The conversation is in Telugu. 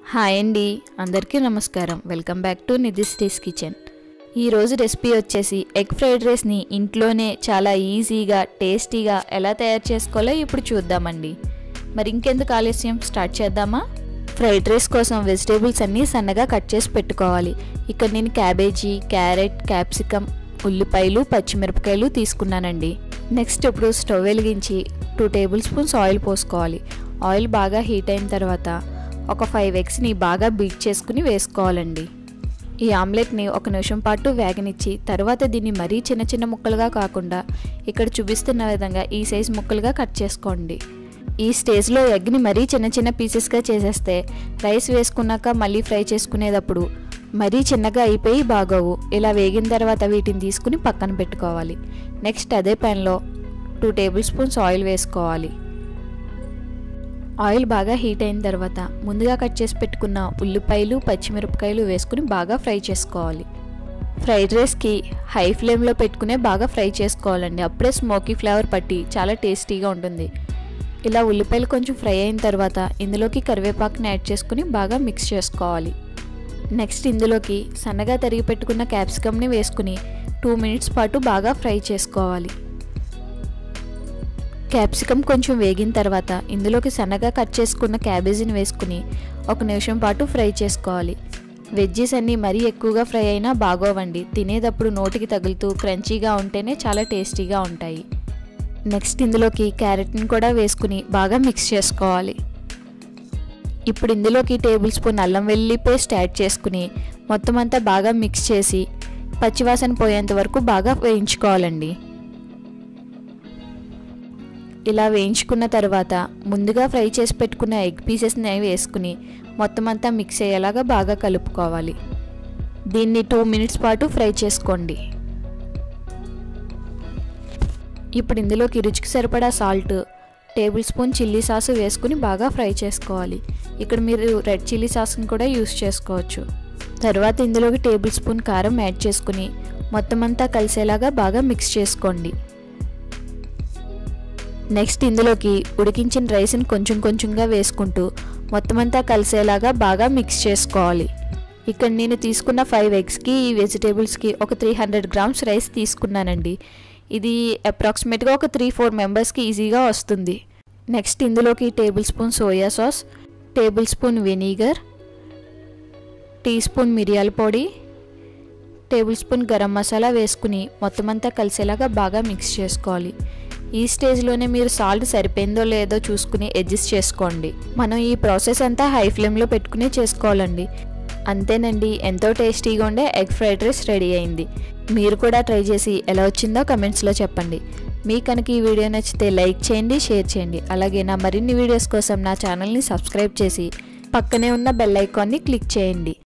హాయ్ అండి అందరికీ నమస్కారం welcome back to Nidhi's taste kitchen ఈరోజు రెసిపీ వచ్చేసి ఎగ్ ఫ్రైడ్ రైస్ని ఇంట్లోనే చాలా ఈజీగా టేస్టీగా ఎలా తయారు చేసుకోవాలో ఇప్పుడు చూద్దామండి మరి ఇంకెందుకు ఆలస్యం స్టార్ట్ చేద్దామా ఫ్రైడ్ రైస్ కోసం వెజిటేబుల్స్ అన్నీ సన్నగా కట్ చేసి పెట్టుకోవాలి ఇక్కడ నేను క్యాబేజీ క్యారెట్ క్యాప్సికమ్ ఉల్లిపాయలు పచ్చిమిరపకాయలు తీసుకున్నానండి నెక్స్ట్ ఇప్పుడు స్టవ్ వెలిగించి టూ టేబుల్ స్పూన్స్ ఆయిల్ పోసుకోవాలి ఆయిల్ బాగా హీట్ అయిన తర్వాత ఒక ఫైవ్ ఎగ్స్ని బాగా బీట్ చేసుకుని వేసుకోవాలండి ఈ ఆమ్లెట్ని ఒక నిమిషం పాటు వేగనిచ్చి తర్వాత దీన్ని మరీ చిన్న చిన్న ముక్కలుగా కాకుండా ఇక్కడ చూపిస్తున్న విధంగా ఈ సైజ్ ముక్కలుగా కట్ చేసుకోండి ఈ స్టేజ్లో ఎగ్ని మరీ చిన్న చిన్న పీసెస్గా చేసేస్తే రైస్ వేసుకున్నాక మళ్ళీ ఫ్రై చేసుకునేటప్పుడు మరీ చిన్నగా అయిపోయి బాగోవు ఇలా వేగిన తర్వాత వీటిని తీసుకుని పక్కన పెట్టుకోవాలి నెక్స్ట్ అదే ప్యాన్లో టూ టేబుల్ స్పూన్స్ ఆయిల్ వేసుకోవాలి ఆయిల్ బాగా హీట్ అయిన తర్వాత ముందుగా కట్ చేసి పెట్టుకున్న ఉల్లిపాయలు పచ్చిమిరపకాయలు వేసుకుని బాగా ఫ్రై చేసుకోవాలి ఫ్రైడ్ రైస్కి హై ఫ్లేమ్లో పెట్టుకునే బాగా ఫ్రై చేసుకోవాలండి అప్పుడే స్మోకీ ఫ్లేవర్ పట్టి చాలా టేస్టీగా ఉంటుంది ఇలా ఉల్లిపాయలు కొంచెం ఫ్రై అయిన తర్వాత ఇందులోకి కరివేపాకుని యాడ్ చేసుకుని బాగా మిక్స్ చేసుకోవాలి నెక్స్ట్ ఇందులోకి సన్నగా తరిగి పెట్టుకున్న క్యాప్సికమ్ని వేసుకుని టూ మినిట్స్ పాటు బాగా ఫ్రై చేసుకోవాలి క్యాప్సికమ్ కొంచెం వేగిన తర్వాత ఇందులోకి సన్నగా కట్ చేసుకున్న క్యాబేజీని వేసుకుని ఒక నిమిషం పాటు ఫ్రై చేసుకోవాలి వెజ్జెస్ అన్నీ మరీ ఎక్కువగా ఫ్రై అయినా బాగోవండి తినేటప్పుడు నోటికి తగులుతూ క్రంచీగా ఉంటేనే చాలా టేస్టీగా ఉంటాయి నెక్స్ట్ ఇందులోకి క్యారెట్ని కూడా వేసుకుని బాగా మిక్స్ చేసుకోవాలి ఇప్పుడు ఇందులోకి టేబుల్ స్పూన్ అల్లం వెల్లుల్లి పేస్ట్ యాడ్ చేసుకుని మొత్తం అంతా బాగా మిక్స్ చేసి పచ్చివాసన పోయేంత వరకు బాగా వేయించుకోవాలండి ఇలా వేయించుకున్న తర్వాత ముందుగా ఫ్రై చేసి పెట్టుకున్న ఎగ్ పీసెస్ని వేసుకుని మొత్తం అంతా మిక్స్ అయ్యేలాగా బాగా కలుపుకోవాలి దీన్ని టూ మినిట్స్ పాటు ఫ్రై చేసుకోండి ఇప్పుడు ఇందులోకి రుచికి సరిపడా salt tablespoon chilli sauce వేసుకుని బాగా ఫ్రై చేసుకోవాలి ఇక్కడ మీరు రెడ్ చిల్లీ సాస్ని కూడా యూస్ చేసుకోవచ్చు తర్వాత ఇందులోకి టేబుల్ స్పూన్ కారం యాడ్ చేసుకుని మొత్తం అంతా కలిసేలాగా బాగా మిక్స్ చేసుకోండి నెక్స్ట్ ఇందులోకి ఉడికించిన రైస్ని కొంచెం కొంచెంగా వేసుకుంటూ మొత్తం అంతా కలిసేలాగా బాగా మిక్స్ చేసుకోవాలి ఇక్కడ నేను తీసుకున్న ఫైవ్ ఎగ్స్కి ఈ వెజిటేబుల్స్కి ఒక త్రీ హండ్రెడ్ గ్రామ్స్ రైస్ తీసుకున్నానండి ఇది అప్రాక్సిమేట్గా ఒక త్రీ ఫోర్ మెంబర్స్కి ఈజీగా వస్తుంది నెక్స్ట్ ఇందులోకి tablespoon soya sauce tablespoon vinegar teaspoon మిరియాల పొడి టేబుల్ స్పూన్ గరం మసాలా వేసుకుని మొత్తం అంతా కలిసేలాగా బాగా మిక్స్ చేసుకోవాలి ఈ స్టేజ్లోనే మీరు సాల్ట్ సరిపోయిందో లేదో చూసుకుని అడ్జస్ట్ చేసుకోండి మనం ఈ ప్రాసెస్ అంతా హై ఫ్లేమ్లో పెట్టుకుని చేసుకోవాలండి అంతేనండి ఎంతో టేస్టీగా ఉండే ఎగ్ ఫ్రైడ్ రైస్ రెడీ అయింది మీరు కూడా ట్రై చేసి ఎలా వచ్చిందో కమెంట్స్లో చెప్పండి మీ కనుక ఈ వీడియో నచ్చితే లైక్ చేయండి షేర్ చేయండి అలాగే నా మరిన్ని వీడియోస్ కోసం నా ఛానల్ని సబ్స్క్రైబ్ చేసి పక్కనే ఉన్న బెల్ ఐకాన్ని క్లిక్ చేయండి